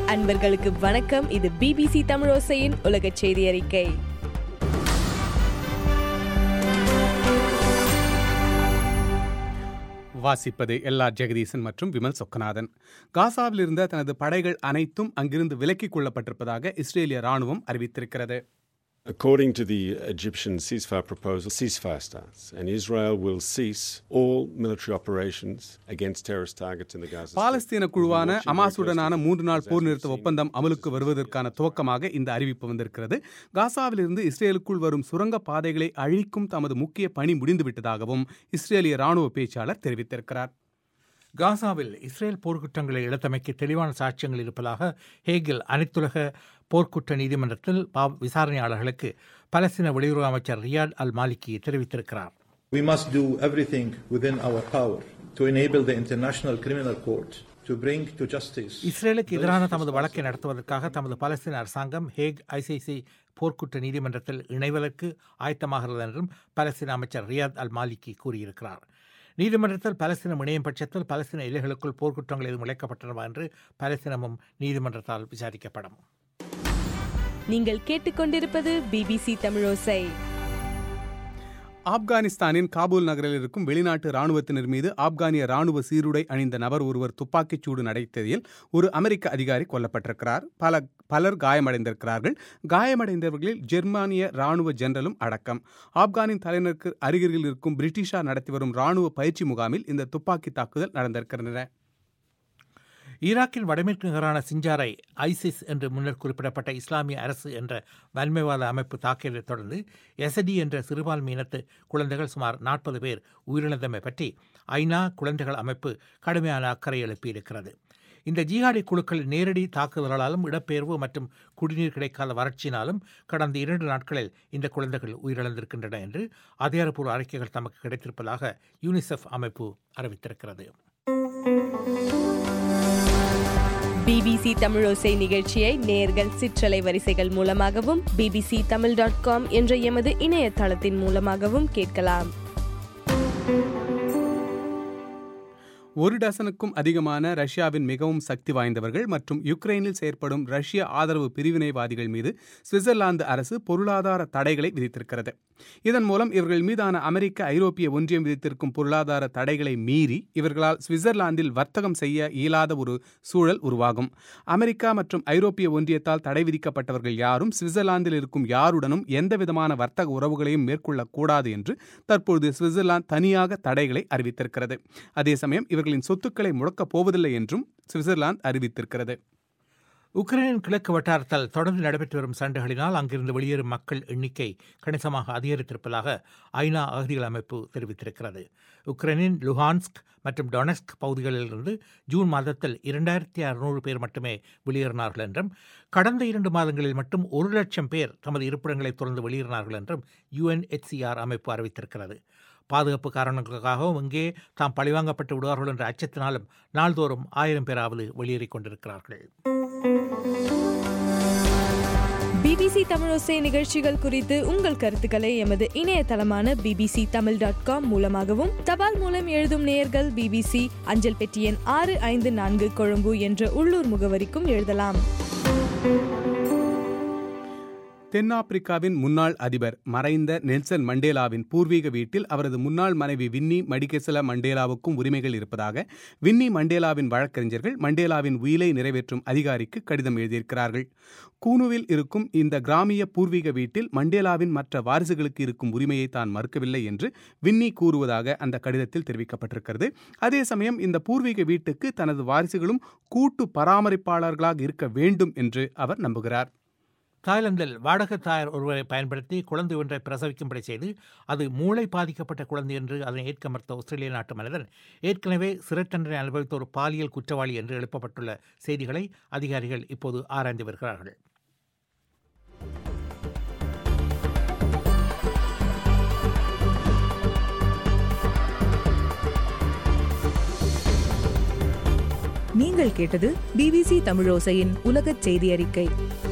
அன்பர்களுக்கு வணக்கம் இது பிபிசி தமிழோசையின் உலக செய்தி அறிக்கை வாசிப்பது எல்லா ஜெகதீசன் மற்றும் விமல் சொக்கநாதன் காசாவில் இருந்த தனது படைகள் அனைத்தும் அங்கிருந்து விலக்கிக் கொள்ளப்பட்டிருப்பதாக இஸ்ரேலிய ராணுவம் அறிவித்திருக்கிறது According to the Egyptian ceasefire proposal, ceasefire starts, and Israel will cease all military operations against terrorist targets in the Gaza Strip. பாலஸ்தீன குழுவான We're watching very அமாசுடனான closely மூன்று நாள் as போர் we've நிறுத்த seen ஒப்பந்தம் அமலுக்கு வருவதற்கான துவக்கமாக இந்த அறிவிப்பு வந்திருக்கிறது காசாவிலிருந்து இஸ்ரேலுக்குள் வரும் சுரங்க பாதைகளை அழிக்கும் தமது முக்கிய பணி முடிந்துவிட்டதாகவும் இஸ்ரேலிய ராணுவ பேச்சாளர் தெரிவித்திருக்கிறார் காசாவில் இஸ்ரேல் போர்க்குற்றங்களை இழத்தமைக்கு தெளிவான சாட்சியங்கள் இருப்பதாக ஹேகில் அனைத்துலக போர்க்குற்ற நீதிமன்றத்தில் பா- விசாரணையாளர்களுக்கு பலஸ்தீன வெளியுறவு அமைச்சர் ரியாட் அல் மாலிகி தெரிவித்திருக்கிறார் We must do everything within our power to enable the International Criminal Court to bring to justice. இஸ்ரேலுக்கு எதிரான தமது வழக்கை நடத்துவதற்காக தமது பலஸ்தீன அரசாங்கம் ஹேக் ஐசிசி போர்க்குற்ற நீதிமன்றத்தில் இணைவதற்கு ஆயத்தமாகிறது என்றும் பலஸ்தீன அமைச்சர் ரியாத் அல் மாலிகி கூறியிருக்கிறார் நீதிமன்றத்தில் பலஸ்தீனம் இணையும் பட்சத்தில் பலஸ்தீன எல்லைகளுக்குள் போர்க்குற்றங்கள் எதுவும் இழைக்கப்பட்டனவா என்று பலஸ்தீனமும் நீதிமன்றத்தால் விசாரிக்கப்படும் நீங்கள் கேட்டுக்கொண்டிருப்பது பிபிசி தமிழோசை ஆப்கானிஸ்தானின் காபூல் நகரில் இருக்கும் வெளிநாட்டு ராணுவத்தினர் மீது ஆப்கானிய ராணுவ சீருடை அணிந்த நபர் ஒருவர் துப்பாக்கிச் சூடு நடத்தியதில் ஒரு அமெரிக்க அதிகாரி கொல்லப்பட்டிருக்கிறார் பல பலர் காயமடைந்திருக்கிறார்கள் காயமடைந்தவர்களில் ஜெர்மானிய ராணுவ ஜெனரலும் அடக்கம் ஆப்கானின் தலைநருக்கு அருகில் இருக்கும் பிரிட்டிஷார் நடத்தி வரும் ராணுவ பயிற்சி முகாமில் இந்த துப்பாக்கி தாக்குதல் நடந்திருக்கின்றன ஈராக்கின் வடமேற்கு நகரான சிஞ்சாரை ஐசிஸ் என்று முன்னர் குறிப்பிடப்பட்ட இஸ்லாமிய அரசு என்ற வன்மைவாத அமைப்பு தாக்கியதைத் தொடர்ந்து எசடி என்ற சிறுபான்மை இனத்து குழந்தைகள் சுமார் நாற்பது பேர் உயிரிழந்தமை பற்றி ஐநா குழந்தைகள் அமைப்பு கடுமையான அக்கறை எழுப்பியிருக்கிறது இந்த ஜிஹாடி குழுக்களின் நேரடி தாக்குதலாலும் இடப்பெயர்வு மற்றும் குடிநீர் கிடைக்காத வறட்சியினாலும் கடந்த இரண்டு நாட்களில் இந்த குழந்தைகள் உயிரிழந்திருக்கின்றன என்று அதிகாரப்பூர்வ அறிக்கைகள் தமக்கு கிடைத்திருப்பதாக யூனிசெஃப் அமைப்பு அறிவித்திருக்கிறது பிபிசி தமிழோசை நிகழ்ச்சியை நேர்கள் சிற்றலை வரிசைகள் மூலமாகவும் பிபிசி தமிழ் டாட் காம் என்ற எமது இணையதளத்தின் மூலமாகவும் கேட்கலாம் ஒரு டசனுக்கும் அதிகமான ரஷ்யாவின் மிகவும் சக்தி வாய்ந்தவர்கள் மற்றும் யுக்ரைனில் செயற்படும் ரஷ்ய ஆதரவு பிரிவினைவாதிகள் மீது சுவிட்சர்லாந்து அரசு பொருளாதார தடைகளை விதித்திருக்கிறது இதன் மூலம் இவர்கள் மீதான அமெரிக்க ஐரோப்பிய ஒன்றியம் விதித்திருக்கும் பொருளாதார தடைகளை மீறி இவர்களால் சுவிட்சர்லாந்தில் வர்த்தகம் செய்ய இயலாத ஒரு சூழல் உருவாகும் அமெரிக்கா மற்றும் ஐரோப்பிய ஒன்றியத்தால் தடை விதிக்கப்பட்டவர்கள் யாரும் சுவிட்சர்லாந்தில் இருக்கும் யாருடனும் எந்தவிதமான வர்த்தக உறவுகளையும் மேற்கொள்ளக்கூடாது என்று தற்பொழுது சுவிட்சர்லாந்து தனியாக தடைகளை அறிவித்திருக்கிறது அதே சமயம் இவர்களின் சொத்துக்களை முடக்கப் போவதில்லை என்றும் சுவிட்சர்லாந்து அறிவித்திருக்கிறது உக்ரைனின் கிழக்கு வட்டாரத்தில் தொடர்ந்து நடைபெற்று வரும் சண்டைகளினால் அங்கிருந்து வெளியேறும் மக்கள் எண்ணிக்கை கணிசமாக அதிகரித்திருப்பதாக ஐநா அகதிகள் அமைப்பு தெரிவித்திருக்கிறது உக்ரைனின் லுஹான்ஸ்க் மற்றும் டொனஸ்க் பகுதிகளிலிருந்து ஜூன் மாதத்தில் இரண்டாயிரத்தி அறுநூறு பேர் மட்டுமே வெளியேறினார்கள் என்றும் கடந்த இரண்டு மாதங்களில் மட்டும் ஒரு லட்சம் பேர் தமது இருப்பிடங்களை தொடர்ந்து வெளியேறினார்கள் என்றும் யுஎன்ஹெச்சிஆர் அமைப்பு அறிவித்திருக்கிறது பாதுகாப்பு காரணங்களுக்காகவும் இங்கே தாம் பழிவாங்கப்பட்டு விடுவார்கள் என்ற அச்சத்தினாலும் நாள்தோறும் ஆயிரம் பேராவது வெளியேறிக் கொண்டிருக்கிறார்கள் பிபிசி தமிழோசை நிகழ்ச்சிகள் குறித்து உங்கள் கருத்துக்களை எமது இணையதளமான பிபிசி தமிழ் டாட் காம் மூலமாகவும் தபால் மூலம் எழுதும் நேயர்கள் பிபிசி அஞ்சல் பெட்டி எண் ஆறு ஐந்து நான்கு கொழும்பு என்ற உள்ளூர் முகவரிக்கும் எழுதலாம் தென்னாப்பிரிக்காவின் முன்னாள் அதிபர் மறைந்த நெல்சன் மண்டேலாவின் பூர்வீக வீட்டில் அவரது முன்னாள் மனைவி வின்னி மடிகெசல மண்டேலாவுக்கும் உரிமைகள் இருப்பதாக வின்னி மண்டேலாவின் வழக்கறிஞர்கள் மண்டேலாவின் உயிலை நிறைவேற்றும் அதிகாரிக்கு கடிதம் எழுதியிருக்கிறார்கள் கூனுவில் இருக்கும் இந்த கிராமிய பூர்வீக வீட்டில் மண்டேலாவின் மற்ற வாரிசுகளுக்கு இருக்கும் உரிமையை தான் மறுக்கவில்லை என்று வின்னி கூறுவதாக அந்த கடிதத்தில் தெரிவிக்கப்பட்டிருக்கிறது அதே சமயம் இந்த பூர்வீக வீட்டுக்கு தனது வாரிசுகளும் கூட்டு பராமரிப்பாளர்களாக இருக்க வேண்டும் என்று அவர் நம்புகிறார் தாய்லாந்தில் வாடகை தாயார் ஒருவரை பயன்படுத்தி குழந்தை ஒன்றை பிரசவிக்கும்படி செய்து அது மூளை பாதிக்கப்பட்ட குழந்தை என்று அதனை ஏற்க மறுத்த ஆஸ்திரேலிய நாட்டு மனிதன் ஏற்கனவே சிறை தண்டனை அனுபவித்த ஒரு பாலியல் குற்றவாளி என்று எழுப்பப்பட்டுள்ள செய்திகளை அதிகாரிகள் இப்போது ஆராய்ந்து வருகிறார்கள் நீங்கள் கேட்டது பிபிசி தமிழோசையின் உலகச் செய்தி அறிக்கை